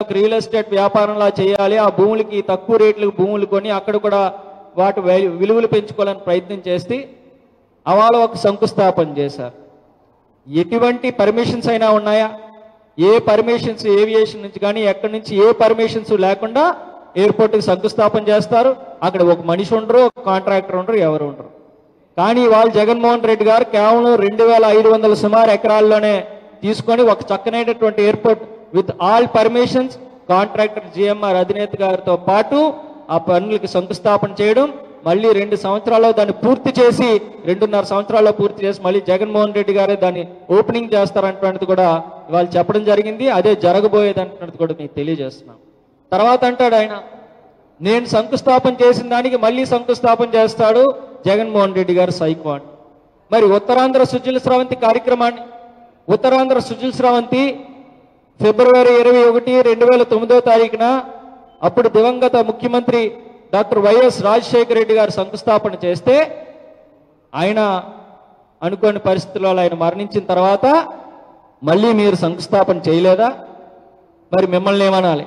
ఒక real estate వ్యాపారంలా చేయాలి ఆ భూములకి తక్కువ రేట్లకు భూములు కొని అక్కడ కూడా వాటి వాల్యూ విలువలు పెంచుకోవాలని ప్రయత్నం చేస్తే అవాళ ఒక శంకుస్థాపన చేశారు ఎటువంటి పర్మిషన్స్ అయినా ఉన్నాయా ఏ పర్మిషన్స్ ఏవియేషన్ నుంచి కానీ ఎక్కడి నుంచి ఏ పర్మిషన్స్ లేకుండా ఎయిర్పోర్ట్కి శంకుస్థాపన చేస్తారు అక్కడ ఒక మనిషి ఉండరు ఒక కాంట్రాక్టర్ ఉండరు ఎవరు ఉండరు కానీ వాళ్ళు జగన్మోహన్ రెడ్డి గారు కేవలం రెండు వేల ఐదు వందల సుమారు ఎకరాల్లోనే తీసుకొని ఒక చక్కనైనటువంటి airport with all permissions contractor GMR అధినేత గారితో పాటు ఆ పనులకి శంకుస్థాపన చేయడం మళ్ళీ రెండు సంవత్సరాల్లో దాన్ని పూర్తి చేసి రెండున్నర సంవత్సరాల్లో పూర్తి చేసి మళ్ళీ జగన్మోహన్ రెడ్డి గారే దాన్ని ఓపెనింగ్ చేస్తారంటున్నది కూడా వాళ్ళు చెప్పడం జరిగింది అదే జరగబోయేది అంటున్నది కూడా మీకు తెలియజేస్తున్నాం తర్వాత అంటాడు ఆయన నేను శంకుస్థాపన చేసిన దానికి మళ్ళీ శంకుస్థాపన చేస్తాడు జగన్మోహన్ రెడ్డి గారు సైకో అని మరి ఉత్తరాంధ్ర సుజల స్రవంతి కార్యక్రమాన్ని ఉత్తరాంధ్ర సుజల స్రవంతి ఫిబ్రవరి ఇరవై ఒకటి రెండు వేల తొమ్మిదో తారీఖున అప్పుడు దివంగత ముఖ్యమంత్రి డాక్టర్ వైఎస్ రాజశేఖర రెడ్డి గారు శంకుస్థాపన చేస్తే ఆయన అనుకోని పరిస్థితుల్లో ఆయన మరణించిన తర్వాత మళ్ళీ మీరు శంకుస్థాపన చేయలేదా మరి మిమ్మల్ని ఏమనాలి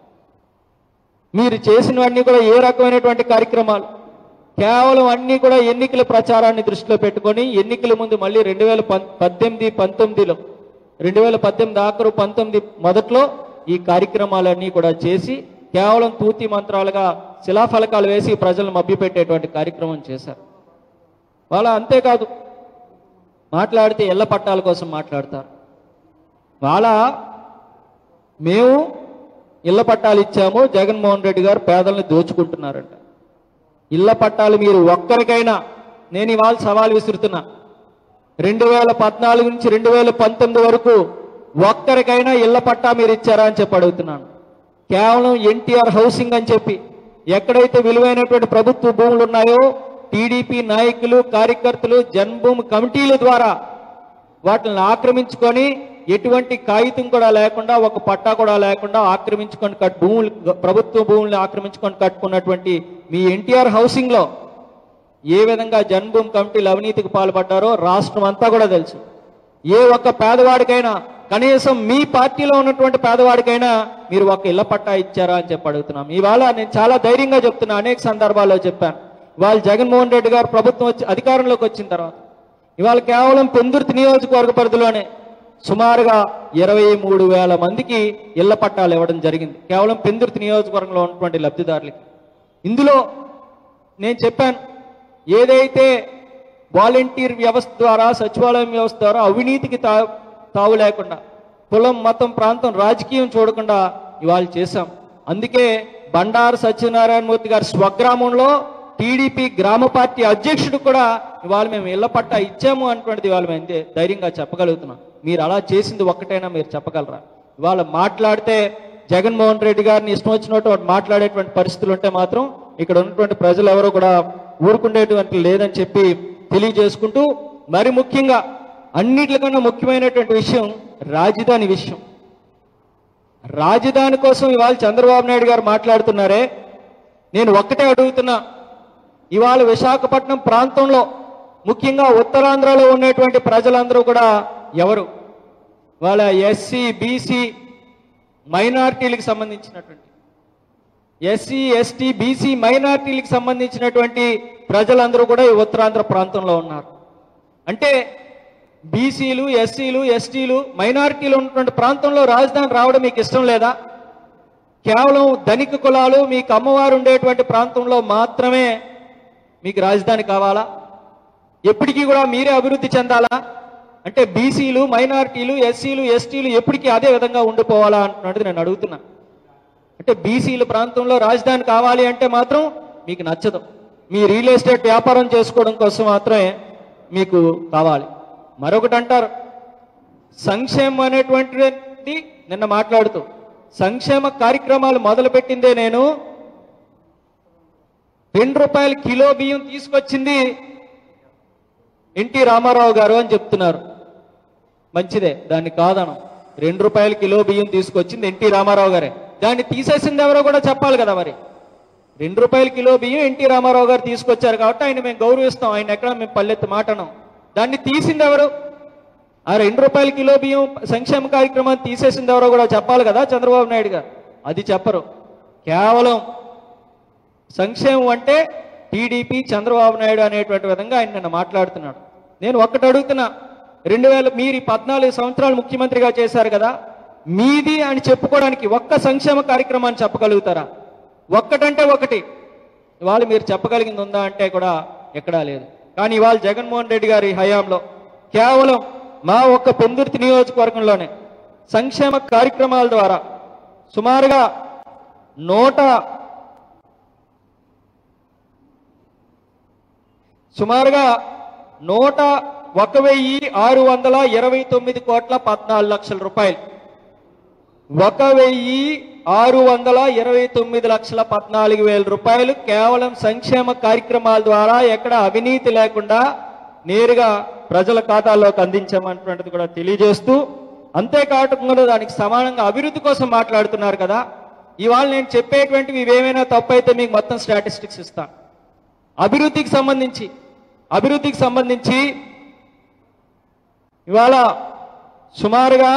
మీరు చేసినవన్నీ కూడా ఏ రకమైనటువంటి కార్యక్రమాలు కేవలం అన్నీ కూడా ఎన్నికల ప్రచారాన్ని దృష్టిలో పెట్టుకొని ఎన్నికల ముందు మళ్ళీ రెండు వేల పద్దెనిమిది పంతొమ్మిదిలో రెండు వేల పద్దెనిమిది ఆఖరు పంతొమ్మిది మొదట్లో ఈ కార్యక్రమాలన్నీ కూడా చేసి కేవలం తూతి మంత్రాలుగా శిలాఫలకాలు వేసి ప్రజలను మభ్యపెట్టేటువంటి కార్యక్రమం చేశారు వాళ్ళ అంతేకాదు మాట్లాడితే ఇళ్ల పట్టాల కోసం మాట్లాడతారు వాళ్ళ మేము ఇళ్ల పట్టాలు ఇచ్చాము జగన్మోహన్ రెడ్డి గారు పేదల్ని దోచుకుంటున్నారంట ఇళ్ల పట్టాలు మీరు ఒక్కరికైనా నేను ఇవాళ సవాల్ విసురుతున్నా రెండు వేల పద్నాలుగు నుంచి రెండు వేల పంతొమ్మిది వరకు ఒక్కరికైనా ఇళ్ల పట్టా మీరు ఇచ్చారా అని చెప్పి అడుగుతున్నాను కేవలం ఎన్టీఆర్ హౌసింగ్ అని చెప్పి ఎక్కడైతే విలువైనటువంటి ప్రభుత్వ భూములు ఉన్నాయో టీడీపీ నాయకులు కార్యకర్తలు జన్మభూమి కమిటీల ద్వారా వాటిని ఆక్రమించుకొని ఎటువంటి కాగితం కూడా లేకుండా ఒక పట్టా కూడా లేకుండా ఆక్రమించుకొని కట్ భూములు ప్రభుత్వ భూముల్ని ఆక్రమించుకొని కట్టుకున్నటువంటి మీ ఎన్టీఆర్ హౌసింగ్ లో ఏ విధంగా జన్మభూమి కమిటీలు అవినీతికి పాల్పడ్డారో రాష్ట్రం అంతా కూడా తెలుసు ఏ ఒక్క పేదవాడికైనా కనీసం మీ పార్టీలో ఉన్నటువంటి పేదవాడికైనా మీరు ఒక ఇళ్ల పట్టా ఇచ్చారా అని చెప్పి అడుగుతున్నాం ఇవాళ నేను చాలా ధైర్యంగా చెప్తున్నా అనేక సందర్భాల్లో చెప్పాను ఇవాళ జగన్మోహన్ రెడ్డి గారు ప్రభుత్వం వచ్చి అధికారంలోకి వచ్చిన తర్వాత ఇవాళ కేవలం పొందుర్తి నియోజకవర్గ పరిధిలోనే సుమారుగా ఇరవై మూడు వేల మందికి ఇళ్ల పట్టాలు ఇవ్వడం జరిగింది కేవలం పెందుర్తి నియోజకవర్గంలో ఉన్నటువంటి లబ్ధిదారులకి ఇందులో నేను చెప్పాను ఏదైతే వాలంటీర్ వ్యవస్థ ద్వారా సచివాలయం వ్యవస్థ ద్వారా అవినీతికి తా తావు లేకుండా కులం మతం ప్రాంతం రాజకీయం చూడకుండా ఇవాళ చేశాం అందుకే బండారు సత్యనారాయణమూర్తి గారి స్వగ్రామంలో టీడీపీ గ్రామ పార్టీ అధ్యక్షుడు కూడా ఇవాళ మేము ఇళ్ల పట్టా ఇచ్చాము అన్నటువంటిది ఇవాళ మేము అంతే ధైర్యంగా చెప్పగలుగుతున్నాం మీరు అలా చేసింది ఒక్కటైనా మీరు చెప్పగలరా ఇవాళ మాట్లాడితే జగన్మోహన్ రెడ్డి గారిని ఇష్టం వచ్చినట్టు వాడు మాట్లాడేటువంటి పరిస్థితులు ఉంటే మాత్రం ఇక్కడ ఉన్నటువంటి ప్రజలు ఎవరు కూడా ఊరుకుండేటువంటి లేదని చెప్పి తెలియజేసుకుంటూ మరి ముఖ్యంగా అన్నిటికన్నా ముఖ్యమైనటువంటి విషయం రాజధాని విషయం రాజధాని కోసం ఇవాళ చంద్రబాబు నాయుడు గారు మాట్లాడుతున్నారే నేను ఒక్కటే అడుగుతున్నా ఇవాళ విశాఖపట్నం ప్రాంతంలో ముఖ్యంగా ఉత్తరాంధ్రలో ఉన్నటువంటి ప్రజలందరూ కూడా ఎవరు వాళ్ళ ఎస్సీ బీసీ మైనార్టీలకు సంబంధించినటువంటి ఎస్సీ ఎస్టీ బీసీ మైనార్టీలకు సంబంధించినటువంటి ప్రజలందరూ కూడా ఈ ఉత్తరాంధ్ర ప్రాంతంలో ఉన్నారు అంటే బీసీలు ఎస్సీలు ఎస్టీలు మైనారిటీలు ఉన్నటువంటి ప్రాంతంలో రాజధాని రావడం మీకు ఇష్టం లేదా కేవలం ధనిక కులాలు మీకు అమ్మవారు ఉండేటువంటి ప్రాంతంలో మాత్రమే మీకు రాజధాని కావాలా ఎప్పటికీ కూడా మీరే అభివృద్ధి చెందాలా అంటే బీసీలు మైనారిటీలు ఎస్సీలు ఎస్టీలు ఎప్పటికీ అదే విధంగా ఉండిపోవాలా అంటున్నది నేను అడుగుతున్నా అంటే బీసీల ప్రాంతంలో రాజధాని కావాలి అంటే మాత్రం మీకు నచ్చదు మీ రియల్ ఎస్టేట్ వ్యాపారం చేసుకోవడం కోసం మాత్రమే మీకు కావాలి మరొకటి అంటారు సంక్షేమం అనేటువంటిది నిన్న మాట్లాడుతూ సంక్షేమ కార్యక్రమాలు మొదలుపెట్టిందే నేను రెండు రూపాయల కిలో బియ్యం తీసుకొచ్చింది ఎన్టీ రామారావు గారు అని చెప్తున్నారు మంచిదే దాన్ని కాదనం రెండు రూపాయల కిలో బియ్యం తీసుకొచ్చింది ఎన్టీ రామారావు గారే దాన్ని తీసేసింది ఎవరో కూడా చెప్పాలి కదా మరి రెండు రూపాయల కిలో బియ్యం ఎన్టీ రామారావు గారు తీసుకొచ్చారు కాబట్టి ఆయన మేము గౌరవిస్తాం ఆయన ఎక్కడ మేము పల్లెత్తి మాటనం దాన్ని తీసింది ఎవరు ఆ రెండు రూపాయల కిలో బియ్యం సంక్షేమ కార్యక్రమాన్ని తీసేసింది ఎవరో కూడా చెప్పాలి కదా చంద్రబాబు నాయుడు గారు అది చెప్పరు కేవలం సంక్షేమం అంటే టీడీపీ చంద్రబాబు నాయుడు అనేటువంటి విధంగా ఆయన నిన్న మాట్లాడుతున్నాడు నేను ఒక్కటి అడుగుతున్నా రెండు వేల మీరు ఈ పద్నాలుగు సంవత్సరాలు ముఖ్యమంత్రిగా చేశారు కదా మీది అని చెప్పుకోవడానికి ఒక్క సంక్షేమ కార్యక్రమాన్ని చెప్పగలుగుతారా ఒక్కటంటే ఒకటి ఇవాళ మీరు చెప్పగలిగింది ఉందా అంటే కూడా ఎక్కడా లేదు కానీ ఇవాళ జగన్మోహన్ రెడ్డి గారి హయాంలో కేవలం మా ఒక్క పెందుర్తి నియోజకవర్గంలోనే సంక్షేమ కార్యక్రమాల ద్వారా సుమారుగా నూట సుమారుగా నూట ఒక వెయ్యి ఆరు వందల ఇరవై తొమ్మిది కోట్ల పద్నాలుగు లక్షల రూపాయలు ఒక వెయ్యి ఆరు వందల ఇరవై తొమ్మిది లక్షల పద్నాలుగు వేల రూపాయలు కేవలం సంక్షేమ కార్యక్రమాల ద్వారా ఎక్కడ అవినీతి లేకుండా నేరుగా ప్రజల ఖాతాల్లోకి అందించామన్నటువంటిది కూడా తెలియజేస్తూ అంతేకాకుండా దానికి సమానంగా అభివృద్ధి కోసం మాట్లాడుతున్నారు కదా ఇవాళ నేను చెప్పేటువంటివి ఇవేమైనా తప్పు అయితే మీకు మొత్తం స్టాటిస్టిక్స్ ఇస్తాను అభివృద్ధికి సంబంధించి అభివృద్ధికి సంబంధించి ఇవాళ సుమారుగా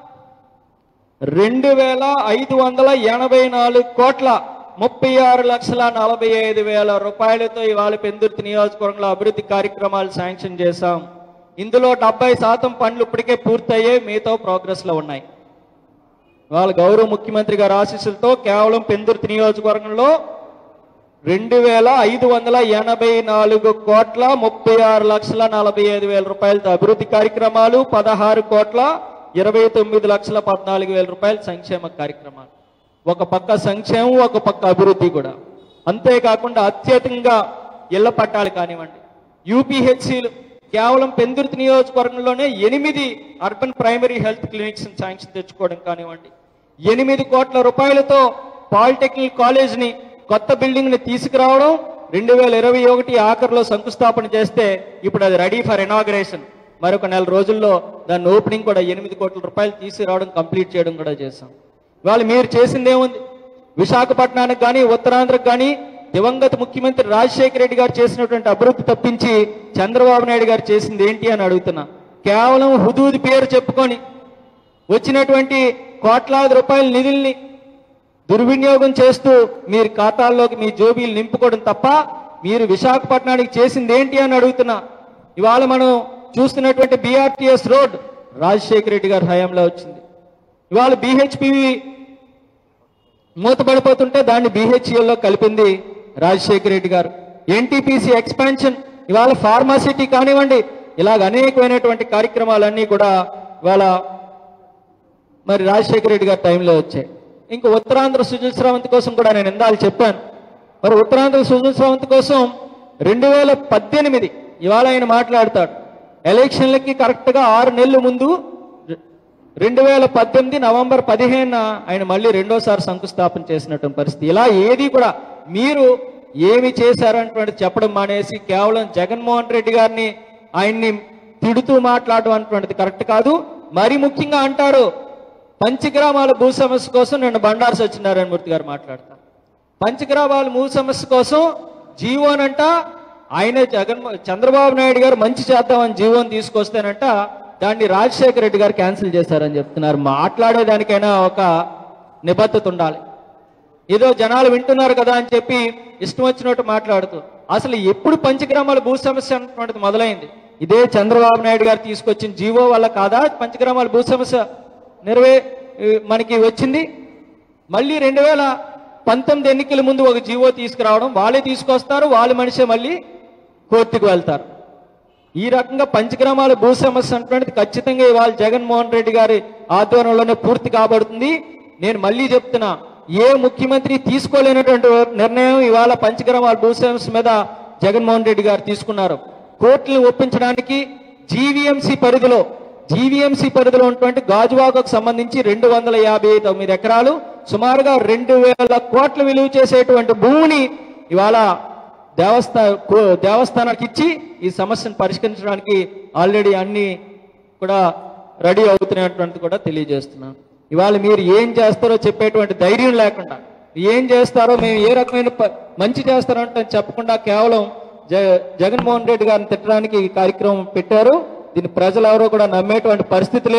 రెండు వేల ఐదు వందల ఎనభై నాలుగు కోట్ల ముప్పై ఆరు లక్షల నలభై ఐదు వేల రూపాయలతో ఇవాళ పెందుర్తి నియోజకవర్గంలో అభివృద్ధి కార్యక్రమాలు శాంక్షన్ చేశాం ఇందులో డెబ్బై శాతం పనులు ఇప్పటికే పూర్తయ్యాయి మిగతా ప్రోగ్రెస్ లో ఉన్నాయి వాళ్ళ గౌరవ ముఖ్యమంత్రి గారి ఆశీస్సులతో కేవలం పెందుర్తి నియోజకవర్గంలో రెండు వేల ఐదు వందల ఎనభై నాలుగు కోట్ల ముప్పై ఆరు లక్షల నలభై ఐదు వేల రూపాయలతో అభివృద్ధి కార్యక్రమాలు పదహారు కోట్ల ఇరవై తొమ్మిది లక్షల పద్నాలుగు వేల రూపాయల సంక్షేమ కార్యక్రమాలు ఒక పక్క సంక్షేమం ఒక పక్క అభివృద్ధి కూడా అంతేకాకుండా అత్యధికంగా ఇళ్ల పట్టాలు కానివ్వండి యూపీహెచ్సీలు కేవలం పెందుర్తి నియోజకవర్గంలోనే ఎనిమిది urban primary health clinics sanction తెచ్చుకోవడం కానివ్వండి ఎనిమిది కోట్ల రూపాయలతో పాలిటెక్నిక్ కాలేజ్ ని కొత్త బిల్డింగ్ ని తీసుకురావడం రెండు వేల ఇరవై ఒకటి ఆఖరిలో శంకుస్థాపన చేస్తే ఇప్పుడు అది రెడీ ఫర్ ఇనాగ్రేషన్ మరొక నెల రోజుల్లో దాని ఓపెనింగ్ కూడా ఎనిమిది కోట్ల రూపాయలు తీసుకురావడం కంప్లీట్ చేయడం కూడా చేశాం ఇవాళ మీరు చేసింది ఏముంది విశాఖపట్నానికి కానీ ఉత్తరాంధ్రకు కానీ దివంగత ముఖ్యమంత్రి రాజశేఖర రెడ్డి గారు చేసినటువంటి అభివృద్ధి తప్పించి చంద్రబాబు నాయుడు గారు చేసింది ఏంటి అని అడుగుతున్నా కేవలం హుదూది పేరు చెప్పుకొని వచ్చినటువంటి కోట్లాది రూపాయల నిధుల్ని దుర్వినియోగం చేస్తూ మీరు ఖాతాల్లోకి మీ జోబీలు నింపుకోవడం తప్ప మీరు విశాఖపట్నానికి చేసింది ఏంటి అని అడుగుతున్నా ఇవాళ మనం చూస్తున్నటువంటి బీఆర్టీఎస్ రోడ్ రాజశేఖర రెడ్డి గారి హయాంలో వచ్చింది ఇవాళ బీహెచ్పివి మూతపడిపోతుంటే దాన్ని బీహెచ్ఎల్లో కలిపింది రాజశేఖర రెడ్డి గారు ఎన్టీపీసీ ఎక్స్పాన్షన్ ఇవాళ ఫార్మాసిటీ కానివ్వండి ఇలాగ అనేకమైనటువంటి కార్యక్రమాలన్నీ కూడా ఇవాళ మరి రాజశేఖర రెడ్డి గారి టైంలో వచ్చాయి ఇంకా ఉత్తరాంధ్ర సుజల్ స్రవంతి కోసం కూడా నేను ఇందాలు చెప్పాను మరి ఉత్తరాంధ్ర సుజల్ స్రవంతి కోసం రెండు వేల పద్దెనిమిది ఇవాళ ఆయన మాట్లాడతాడు ఎలక్షన్లకి కరెక్ట్గా ఆరు నెలల ముందు రెండు వేల పద్దెనిమిది నవంబర్ పదిహేనున ఆయన మళ్ళీ రెండోసారి శంకుస్థాపన చేసినటువంటి పరిస్థితి ఇలా ఏది కూడా మీరు ఏమి చేశారన్నటువంటి చెప్పడం మానేసి కేవలం జగన్మోహన్ రెడ్డి గారిని ఆయన్ని తిడుతూ మాట్లాడడం అన్నటువంటిది కరెక్ట్ కాదు మరి ముఖ్యంగా అంటారు పంచగ్రామాల భూ సమస్య కోసం నిన్న బండారు సత్యనారాయణ మూర్తి గారు మాట్లాడతారు పంచగ్రామాల భూ సమస్య కోసం జీవోనంట ఆయన జగన్ చంద్రబాబు నాయుడు గారు మంచి చేద్దామని జీవోని తీసుకొస్తేనంట దాన్ని రాజశేఖర రెడ్డి గారు క్యాన్సిల్ చేశారని చెప్తున్నారు మాట్లాడేదానికైనా ఒక నిబద్ధత ఉండాలి ఏదో జనాలు వింటున్నారు కదా అని చెప్పి ఇష్టం వచ్చినట్టు మాట్లాడుతూ అసలు ఎప్పుడు పంచగ్రామాల భూ సమస్య అన్నటువంటిది మొదలైంది ఇదే చంద్రబాబు నాయుడు గారు తీసుకొచ్చిన జీవో వల్ల కాదా పంచగ్రామాల భూ సమస్య నెరవే మనకి వచ్చింది మళ్ళీ రెండు వేల పంతొమ్మిది ఎన్నికల ముందు ఒక జీవో తీసుకురావడం వాళ్ళే తీసుకొస్తారు వాళ్ళ మనిషే మళ్ళీ కోర్టుకు వెళ్తారు ఈ రకంగా పంచగ్రామాల భూ సమస్య అన్నటువంటిది ఖచ్చితంగా ఇవాళ జగన్మోహన్ రెడ్డి గారి ఆధ్వర్యంలోనే పూర్తి కాబడుతుంది నేను మళ్ళీ చెప్తున్నా ఏ ముఖ్యమంత్రి తీసుకోలేనటువంటి నిర్ణయం ఇవాళ పంచగ్రామాల భూ సమస్య మీద జగన్మోహన్ రెడ్డి గారు తీసుకున్నారు కోర్టులను ఒప్పించడానికి జీవీఎంసీ పరిధిలో జీవీఎంసీ పరిధిలో ఉన్నటువంటి గాజువాకకు సంబంధించి రెండు వందల యాభై తొమ్మిది ఎకరాలు సుమారుగా రెండు వేల కోట్ల విలువ చేసేటువంటి భూమిని ఇవాళ దేవస్థా కో- దేవస్థానానికి ఇచ్చి ఈ సమస్యను పరిష్కరించడానికి ఆల్రెడీ అన్ని కూడా రెడీ అవుతున్నటువంటిది కూడా తెలియజేస్తున్నాను ఇవాళ మీరు ఏం చేస్తారో చెప్పేటువంటి ధైర్యం లేకుండా ఏం చేస్తారో మేము ఏ రకమైన ప- మంచి చేస్తారో అంటే చెప్పకుండా కేవలం జ జగన్మోహన్ రెడ్డి గారిని తిట్టడానికి ఈ కార్యక్రమం పెట్టారు దీన్ని ప్రజలు ఎవరో కూడా నమ్మేటువంటి పరిస్థితి లేదు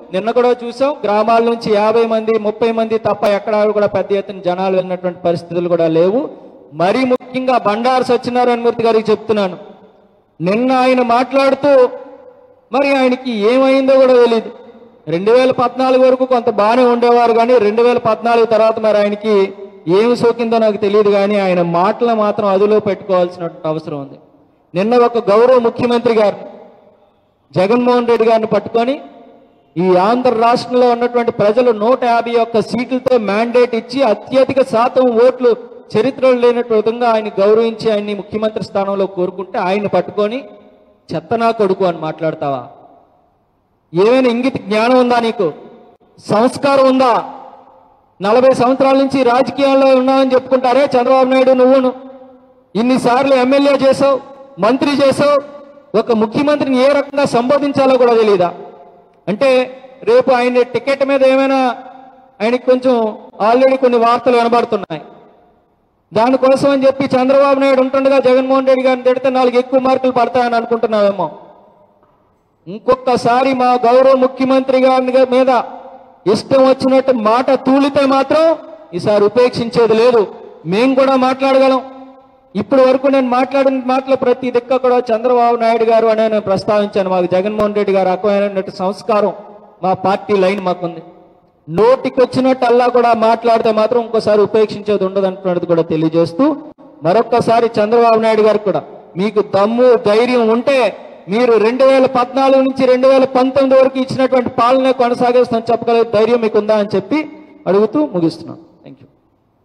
నిన్న కూడా చూసాం గ్రామాల నుంచి యాభై మంది ముప్పై మంది తప్ప ఎక్కడ కూడా పెద్ద ఎత్తున జనాలు వెళ్ళినటువంటి పరిస్థితులు కూడా లేవు మరీ ముఖ్యంగా బండారు సత్యనారాయణ మూర్తి గారికి చెప్తున్నాను నిన్న ఆయన మాట్లాడుతూ మరి ఆయనకి ఏమైందో కూడా తెలియదు రెండు వేల పద్నాలుగు వరకు కొంత బాగానే ఉండేవారు కానీ రెండు వేల పద్నాలుగు తర్వాత మరి ఆయనకి ఏమి సోకిందో నాకు తెలియదు కానీ ఆయన మాటలు మాత్రం అదులో పెట్టుకోవాల్సినటువంటి అవసరం ఉంది నిన్న ఒక గౌరవ ముఖ్యమంత్రి గారు జగన్మోహన్ రెడ్డి గారిని పట్టుకొని ఈ ఆంధ్ర రాష్ట్రంలో ఉన్నటువంటి ప్రజలు నూట యాభై ఒక్క సీట్లతో మ్యాండేట్ ఇచ్చి అత్యధిక శాతం ఓట్లు చరిత్రలో లేనటువంటి విధంగా ఆయన గౌరవించి ఆయన్ని ముఖ్యమంత్రి స్థానంలో కోరుకుంటే ఆయన్ని పట్టుకొని చెత్తనా కొడుకు అని మాట్లాడతావా ఏమైనా ఇంగిత జ్ఞానం ఉందా నీకు సంస్కారం ఉందా నలభై సంవత్సరాల నుంచి రాజకీయాల్లో ఉన్నావని చెప్పుకుంటారే చంద్రబాబు నాయుడు నువ్వును ఇన్నిసార్లు ఎమ్మెల్యే చేసావు మంత్రి చేసావు ఒక ముఖ్యమంత్రిని ఏ రకంగా సంబోధించాలో కూడా తెలియదా అంటే రేపు ఆయన టికెట్ మీద ఏమైనా ఆయనకి కొంచెం ఆల్రెడీ కొన్ని వార్తలు వినబడుతున్నాయి దానికోసం అని చెప్పి చంద్రబాబు నాయుడు ఉంటుండగా జగన్మోహన్ రెడ్డి గారిని తిడితే నాలుగు ఎక్కువ మార్కులు పడతాయని అనుకుంటున్నావేమో ఇంకొకసారి మా గౌరవ ముఖ్యమంత్రి గారి మీద ఇష్టం వచ్చినట్టు మాట తూలితే మాత్రం ఈసారి ఉపేక్షించేది లేదు మేము కూడా మాట్లాడగలం ఇప్పటి వరకు నేను మాట్లాడిన మాటలు ప్రతి దిక్క కూడా చంద్రబాబు నాయుడు గారు అనే నేను ప్రస్తావించాను మాకు జగన్మోహన్ రెడ్డి గారు రకమైనటువంటి సంస్కారం మా పార్టీ లైన్ మాకుంది నోటికి వచ్చినట్టు అల్లా కూడా మాట్లాడితే మాత్రం ఇంకోసారి ఉపేక్షించేది ఉండదు అంటున్నది కూడా తెలియజేస్తూ మరొక్కసారి చంద్రబాబు నాయుడు గారికి కూడా మీకు దమ్ము ధైర్యం ఉంటే మీరు రెండు వేల పద్నాలుగు నుంచి రెండు వేల పంతొమ్మిది వరకు ఇచ్చినటువంటి పాలన కొనసాగిస్తాం చెప్పగలిగే ధైర్యం మీకు ఉందా అని చెప్పి అడుగుతూ ముగిస్తున్నాను థ్యాంక్ యూ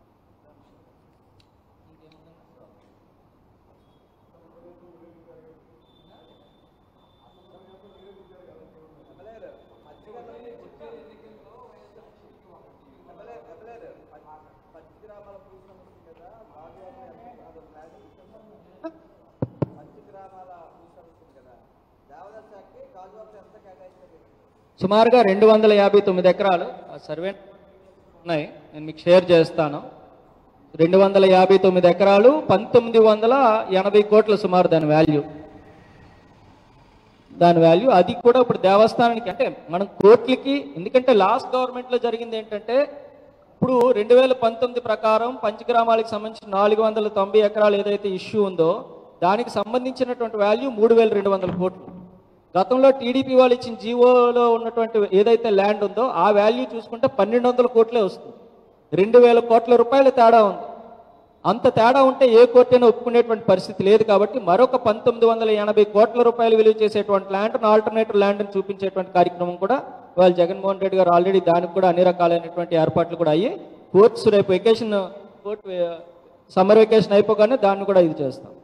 సుమారుగా రెండు వందల యాభై తొమ్మిది ఎకరాలు ఆ సర్వే ఉన్నాయి నేను మీకు షేర్ చేస్తాను రెండు వందల యాభై తొమ్మిది ఎకరాలు పంతొమ్మిది వందల ఎనభై కోట్ల సుమారు దాని వాల్యూ దాని వాల్యూ అది కూడా ఇప్పుడు దేవస్థానానికి అంటే మనం కోట్లకి ఎందుకంటే లాస్ట్ గవర్నమెంట్లో జరిగింది ఏంటంటే ఇప్పుడు రెండు వేల పంతొమ్మిది ప్రకారం పంచగ్రామాలకు సంబంధించిన నాలుగు వందల తొంభై ఎకరాలు ఏదైతే ఇష్యూ ఉందో దానికి సంబంధించినటువంటి వాల్యూ మూడు వేల రెండు వందల కోట్లు గతంలో టీడీపీ వాళ్ళు ఇచ్చిన జీవోలో ఉన్నటువంటి ఏదైతే ల్యాండ్ ఉందో ఆ వాల్యూ చూసుకుంటే పన్నెండు వందల కోట్లే వస్తుంది రెండు వేల కోట్ల రూపాయల తేడా ఉంది అంత తేడా ఉంటే ఏ కోర్టైనా ఒప్పుకునేటువంటి పరిస్థితి లేదు కాబట్టి మరొక పంతొమ్మిది వందల ఎనభై కోట్ల రూపాయలు విలువ చేసేటువంటి ల్యాండ్ ఆల్టర్నేటివ్ ల్యాండ్ని చూపించేటువంటి కార్యక్రమం కూడా వాళ్ళు జగన్మోహన్ రెడ్డి గారు ఆల్రెడీ దానికి కూడా అన్ని రకాలైనటువంటి ఏర్పాట్లు కూడా అయ్యి కోర్ట్స్ రేపు వెకేషన్ కోర్టు సమ్మర్ వెకేషన్ అయిపోగానే దాన్ని కూడా ఇది చేస్తాం